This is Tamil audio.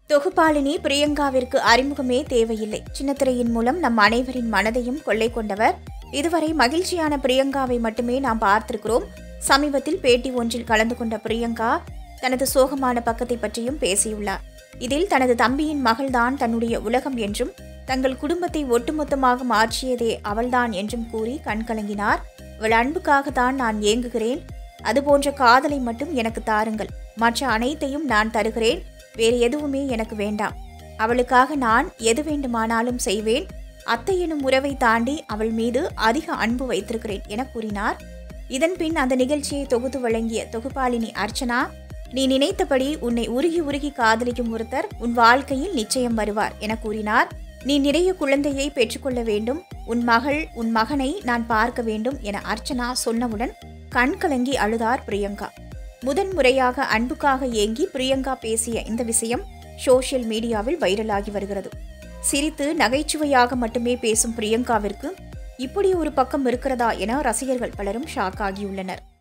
தொகுப்பாளினி பிரியங்காவிற்கு அறிமுகமே தேவையில்லை சின்னத்திரையின் மூலம் நம் அனைவரின் மனதையும் கொள்ளை கொண்டவர் இதுவரை மகிழ்ச்சியான பிரியங்காவை மட்டுமே நாம் பார்த்திருக்கிறோம் சமீபத்தில் பேட்டி ஒன்றில் கலந்து கொண்ட பிரியங்கா தனது சோகமான பக்கத்தை பற்றியும் பேசியுள்ளார் இதில் தனது தம்பியின் மகள்தான் தன்னுடைய உலகம் என்றும் தங்கள் குடும்பத்தை ஒட்டுமொத்தமாக மாற்றியதே அவள்தான் என்றும் கூறி கண்கலங்கினார் அவள் அன்புக்காகத்தான் நான் ஏங்குகிறேன் அதுபோன்ற காதலை மட்டும் எனக்கு தாருங்கள் மற்ற அனைத்தையும் நான் தருகிறேன் வேறு எதுவுமே எனக்கு வேண்டாம் அவளுக்காக நான் எது வேண்டுமானாலும் செய்வேன் அத்தை எனும் உறவை தாண்டி அவள் மீது அதிக அன்பு வைத்திருக்கிறேன் என கூறினார் இதன் பின் அந்த நிகழ்ச்சியை தொகுத்து வழங்கிய தொகுப்பாளினி அர்ச்சனா நீ நினைத்தபடி உன்னை உருகி உருகி காதலிக்கும் ஒருத்தர் உன் வாழ்க்கையில் நிச்சயம் வருவார் என கூறினார் நீ நிறைய குழந்தையை பெற்றுக்கொள்ள வேண்டும் உன் மகள் உன் மகனை நான் பார்க்க வேண்டும் என அர்ச்சனா சொன்னவுடன் கண் கலங்கி அழுதார் பிரியங்கா முதன் முறையாக அன்புக்காக ஏங்கி பிரியங்கா பேசிய இந்த விஷயம் சோஷியல் மீடியாவில் வைரலாகி வருகிறது சிரித்து நகைச்சுவையாக மட்டுமே பேசும் பிரியங்காவிற்கு இப்படி ஒரு பக்கம் இருக்கிறதா என ரசிகர்கள் பலரும் ஷாக் ஆகியுள்ளனர்